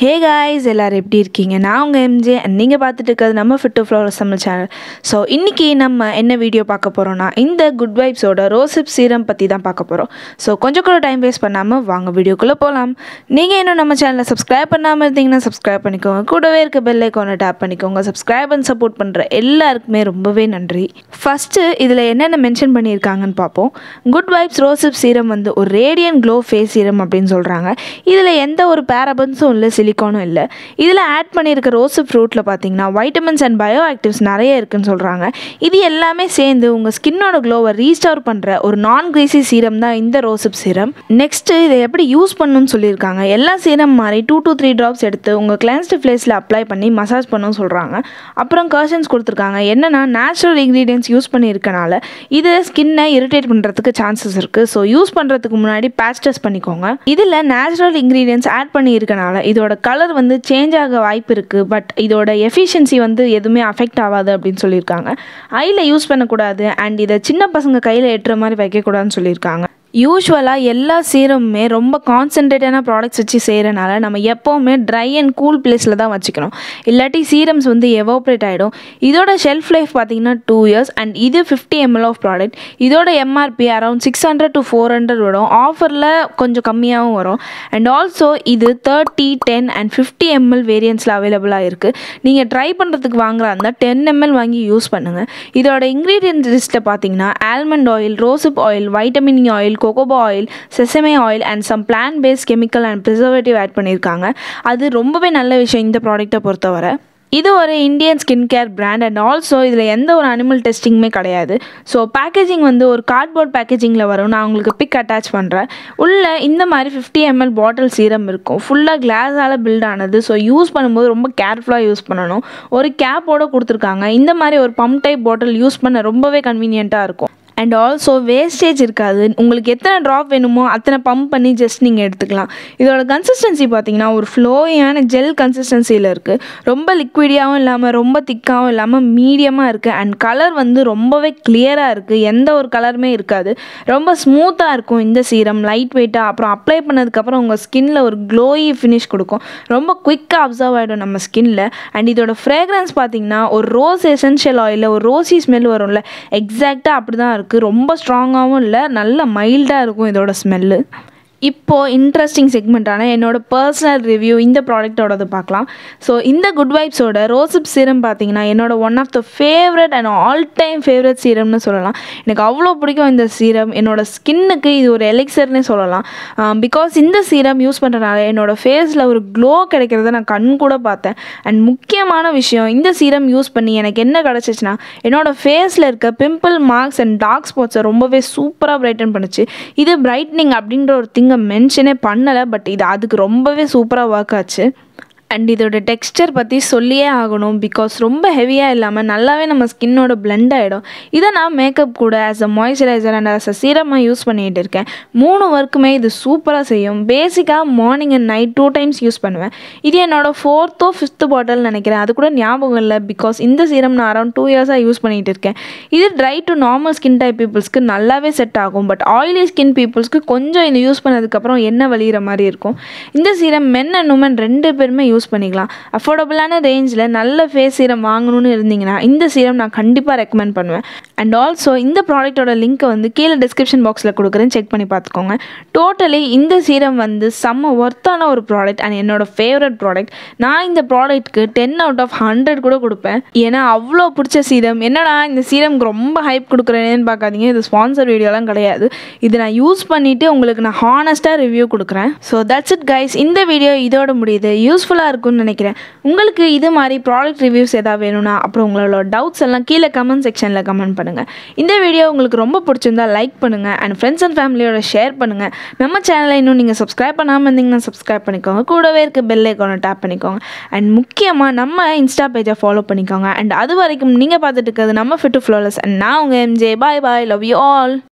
hey guys எல்லோரும் எப்படி இருக்கீங்க நான் உங்கள் எம்ஜே அண்ட் நீங்கள் பார்த்துட்டு இருக்கிறது நம்ம fit to flower Tamil channel so இன்றைக்கி நம்ம என்ன வீடியோ பார்க்க போகிறோம்னா இந்த குட் வைப்ஸோட ரோசிப் சீரம் பற்றி தான் பார்க்க போகிறோம் ஸோ கொஞ்சம் கூட டைம் வேஸ்ட் பண்ணாமல் வாங்க வீடியோக்குள்ளே போகலாம் நீங்கள் இன்னும் நம்ம சேனலை சப்ஸ்கிரைப் பண்ணாமல் இருந்தீங்கன்னா சப்ஸ்கிரைப் பண்ணிக்கோங்க கூடவே இருக்க பெல் ஐக்கானை டேப் பண்ணிக்கோங்க சப்ஸ்கிரைப் அண்ட் சப்போர்ட் பண்ணுற எல்லாருக்குமே ரொம்பவே நன்றி ஃபஸ்ட்டு இதில் என்னென்ன மென்ஷன் பண்ணியிருக்காங்கன்னு பார்ப்போம் குட் வைப்ஸ் ரோசிப் சீரம் வந்து ஒரு ரேடியன் க்ளோ ஃபேஸ் சீரம் அப்படின்னு சொல்கிறாங்க இதில் எந்த ஒரு பேரபன்ஸும் இல்லை சிலிக்கானும் இல்லை இதில் ஆட் பண்ணியிருக்க ரோசு ஃப்ரூட்டில் பார்த்தீங்கன்னா வைட்டமின்ஸ் அண்ட் பயோ ஆக்டிவ்ஸ் நிறைய இருக்குன்னு சொல்கிறாங்க இது எல்லாமே சேர்ந்து உங்கள் ஸ்கின்னோட க்ளோவை ரீஸ்டோர் பண்ணுற ஒரு நான் கிரீசி சீரம் தான் இந்த ரோசிப் சீரம் நெக்ஸ்ட்டு இதை எப்படி யூஸ் பண்ணணும்னு சொல்லியிருக்காங்க எல்லா சீரம் மாதிரி டூ டூ த்ரீ ட்ராப்ஸ் எடுத்து உங்கள் கிளான்ஸ்டு ஃபேஸில் அப்ளை பண்ணி மசாஜ் பண்ணணும்னு சொல்கிறாங்க அப்புறம் கர்ஷன்ஸ் கொடுத்துருக்காங்க என்னென்னா நேச்சுரல் இன்க்ரீடியன்ஸ் யூஸ் பண்ணியிருக்கனால இது ஸ்கின்னை இரிட்டேட் பண்ணுறதுக்கு சான்சஸ் இருக்குது ஸோ யூஸ் பண்ணுறதுக்கு முன்னாடி பேட்ச் டெஸ்ட் பண்ணிக்கோங்க இதில் நேச்சுரல் இன்க்ரீடியன்ஸ் ஆட் பண்ணியிருக்கனால இதோட கலர் வந்து சேஞ்ச் ஆக வாய்ப்பு இருக்குது பட் இதோட எஃபிஷியன்சி வந்து எதுவுமே அஃபெக்ட் ஆகாது அப்படின்னு சொல்லியிருக்காங்க ஐயில் யூஸ் பண்ணக்கூடாது அண்ட் இதை சின்ன பசங்க கையில் எட்டுற மாதிரி வைக்கக்கூடாதுன்னு சொல்லியிருக்காங்க யூஸ்வலாக எல்லா சீரமுமே ரொம்ப கான்சென்ட்ரேட்டான ப்ராடக்ட்ஸ் வச்சு செய்கிறனால நம்ம எப்போவுமே ட்ரை அண்ட் கூல் பிளேஸில் தான் வச்சுக்கணும் இல்லாட்டி சீரம்ஸ் வந்து எவாப்ரேட் ஆகிடும் இதோட ஷெல்ஃப் லைஃப் பார்த்தீங்கன்னா டூ இயர்ஸ் அண்ட் இது ஃபிஃப்டி எம்எல் ஆஃப் ப்ராடக்ட் இதோட MRP around six hundred to four hundred வரும் ஆஃபரில் கொஞ்சம் கம்மியாகவும் வரும் அண்ட் ஆல்சோ இது thirty ten and fifty ML வேரியன்ஸில் அவைலபிளாக இருக்குது நீங்கள் ட்ரை பண்ணுறதுக்கு வாங்குறா இருந்தால் டென் எம்எல் வாங்கி யூஸ் பண்ணுங்கள் இதோட இன்க்ரீடியன்ட் லிஸ்ட்டில் பார்த்தீங்கன்னா almond oil rosehip oil vitamin oil கொக்கோபா oil sesame oil and some plant based chemical and preservative add பண்ணியிருக்காங்க அது ரொம்பவே நல்ல விஷயம் இந்த ப்ராடக்ட்டை பொறுத்தவரை இது ஒரு Indian skin care brand and also இதில் எந்த ஒரு அனிமல் டெஸ்டிங்குமே கிடையாது ஸோ பேக்கேஜிங் வந்து ஒரு கார்ட்போர்ட் பேக்கேஜிங்கில் வரும் நான் உங்களுக்கு பிக் அட்டாச் பண்ணுறேன் உள்ளே இந்த மாதிரி ஃபிஃப்டி எம்எல் பாட்டில் சீரம் இருக்கும் ஃபுல்லாக கிளாஸால் பில்ட் ஆனது ஸோ யூஸ் பண்ணும்போது ரொம்ப கேர்ஃபுல்லாக யூஸ் பண்ணணும் ஒரு கேப்போடு கொடுத்துருக்காங்க இந்த மாதிரி ஒரு பம்ப் டைப் பாட்டில் யூஸ் பண்ண ரொம்பவே கன்வீனியண்ட்டாக இருக்கும் அண்ட் ஆல்சோ வேஸ்டேஜ் இருக்காது உங்களுக்கு எத்தனை ட்ராப் வேணுமோ அத்தனை பம்ப் பண்ணி ஜஸ்ட் நீங்கள் எடுத்துக்கலாம் இதோட கன்சிஸ்டன்சி பார்த்தீங்கன்னா ஒரு ஃப்ளோயான ஜெல் கன்சிஸ்டன்சியில் இருக்குது ரொம்ப லிக்விடியாகவும் இல்லாமல் ரொம்ப திக்காகவும் இல்லாமல் மீடியமாக இருக்குது அண்ட் கலர் வந்து ரொம்பவே கிளியராக இருக்குது எந்த ஒரு கலருமே இருக்காது ரொம்ப ஸ்மூத்தாக இருக்கும் இந்த சீரம் லைட் வெயிட்டாக அப்புறம் அப்ளை பண்ணதுக்கப்புறம் உங்கள் ஸ்கின்னில் ஒரு க்ளோயி ஃபினிஷ் கொடுக்கும் ரொம்ப குயிக்காக அப்சர்வ் ஆகிடும் நம்ம ஸ்கின்னில் அண்ட் இதோட ஃப்ரேக்ரன்ஸ் பார்த்தீங்கன்னா ஒரு ரோஸ் எசென்ஷியல் ஆயிலில் ஒரு ரோசி ஸ்மெல் வரும்ல எக்ஸாக்டாக அப்படி தான் இருக்குது ரொம்ப ஸ்ட்ராங்காகவும் இல்லை நல்ல மைல்டாக இருக்கும் இதோட ஸ்மெல்லு இப்போது இன்ட்ரெஸ்டிங் செக்மெண்ட்டான என்னோட பர்சனல் ரிவ்யூ இந்த ப்ராடக்ட்டோடது பார்க்கலாம் ஸோ இந்த குட் வைப்ஸோட ரோசிப் சீரம் பார்த்தீங்கன்னா என்னோட one of the favourite and all time favourite சீரம்னு சொல்லலாம் எனக்கு அவ்வளோ பிடிக்கும் இந்த சீரம் என்னோட ஸ்கின்னுக்கு இது ஒரு எலிக்சர்னே சொல்லலாம் பிகாஸ் இந்த சீரம் யூஸ் பண்ணுறனால என்னோட ஃபேஸில் ஒரு க்ளோ கிடைக்கிறத நான் கண் கூட பார்த்தேன் அண்ட் முக்கியமான விஷயம் இந்த சீரம் யூஸ் பண்ணி எனக்கு என்ன கிடச்சிச்சின்னா என்னோடய ஃபேஸில் இருக்க பிம்பிள் மார்க்ஸ் அண்ட் டார்க் ஸ்பாட்ஸை ரொம்பவே சூப்பராக பிரைட்டன் பண்ணுச்சு இது பிரைட்னிங் அப்படின்ற ஒரு திங்கை மென்ஷனே பண்ணலை பட் இது அதுக்கு ரொம்பவே சூப்பராக ஒர்க் ஆச்சு அண்ட் இதோட டெக்ஸ்டர் பற்றி சொல்லியே ஆகணும் பிகாஸ் ரொம்ப ஹெவியாக இல்லாமல் நல்லாவே நம்ம ஸ்கின்னோட பிளெண்ட் ஆகிடும் இதை நான் மேக்கப் கூட as a moisturiser and as a சீரமாக யூஸ் பண்ணிகிட்டு இருக்கேன் மூணு ஒர்க்குமே இது சூப்பராக செய்யும் பேசிக்காக morning and night two times use பண்ணுவேன் இது என்னோடய ஃபோர்த்தோ ஃபிஃப்த்து பாட்டில் நினைக்கிறேன் அது கூட ஞாபகம் இல்லை பிகாஸ் இந்த சீரம் நான் அரௌண்ட் டூ இயர்ஸாக யூஸ் பண்ணிகிட்டு இருக்கேன் இது dry to normal skin type பீப்புள்ஸ்க்கு நல்லாவே செட் ஆகும் பட் ஆயிலி ஸ்கின் பீப்புள்ஸ்க்கு கொஞ்சம் இது யூஸ் பண்ணதுக்கப்புறம் என்ன வலிகிற மாதிரி இருக்கும் இந்த சீரம் மென் அண்ட் உமன் ரெண்டு பேருமே யூஸ் யூஸ் பண்ணிக்கலாம் அஃபோர்டபுளான ரேஞ்சில் நல்ல ஃபேஸ் சீரம் வாங்கணும்னு இருந்தீங்கன்னா இந்த சீரம் நான் கண்டிப்பாக ரெக்கமெண்ட் பண்ணுவேன் அண்ட் ஆல்சோ இந்த ப்ராடக்ட்டோட லிங்க்கை வந்து கீழே டிஸ்கிரிப்ஷன் பாக்ஸில் கொடுக்குறேன் செக் பண்ணி பார்த்துக்கோங்க டோட்டலி இந்த சீரம் வந்து செம்ம ஒர்த்தான ஒரு ப்ராடக்ட் அண்ட் என்னோட ஃபேவரட் ப்ராடக்ட் நான் இந்த ப்ராடக்ட்க்கு டென் அவுட் ஆஃப் ஹண்ட்ரட் கூட கொடுப்பேன் ஏன்னா அவ்வளோ பிடிச்ச சீரம் என்னடா இந்த சீரம்க்கு ரொம்ப ஹைப் கொடுக்குறேன்னு பார்க்காதீங்க இது ஸ்பான்சர் வீடியோலாம் கிடையாது இது நான் யூஸ் பண்ணிவிட்டு உங்களுக்கு நான் ஹானஸ்ட்டாக ரிவ்யூ கொடுக்குறேன் ஸோ தட்ஸ் இட் கைஸ் இந்த வீடியோ இதோட முடியுது யூஸ்ஃபுல்லாக இருக்கும்னு நினைக்கிறேன் உங்களுக்கு இது மாதிரி ப்ராடக்ட் ரிவ்யூஸ் எதாவது வேணும்னா அப்புறம் உங்களோட டவுட்ஸ் எல்லாம் கீழே கமெண்ட் செக்ஷனில் கமெண்ட் பண்ணுங்கள் இந்த வீடியோ உங்களுக்கு ரொம்ப பிடிச்சிருந்தா லைக் பண்ணுங்கள் அண்ட் ஃப்ரெண்ட்ஸ் அண்ட் ஃபேமிலியோட ஷேர் பண்ணுங்கள் நம்ம சேனலை இன்னும் நீங்கள் சப்ஸ்கிரைப் பண்ணாமல் இருந்தீங்கன்னா சப்ஸ்கிரைப் பண்ணிக்கோங்க கூடவே இருக்க பெல் ஐக்கானை டேப் பண்ணிக்கோங்க அண்ட் முக்கியமாக நம்ம இன்ஸ்டா பேஜை ஃபாலோ பண்ணிக்கோங்க அண்ட் அது வரைக்கும் நீங்கள் பார்த்துட்டு இருக்கிறது நம்ம ஃபிட்டு ஃப்ளோலஸ் அண்ட் நான் உங்கள் MJ bye bye love you all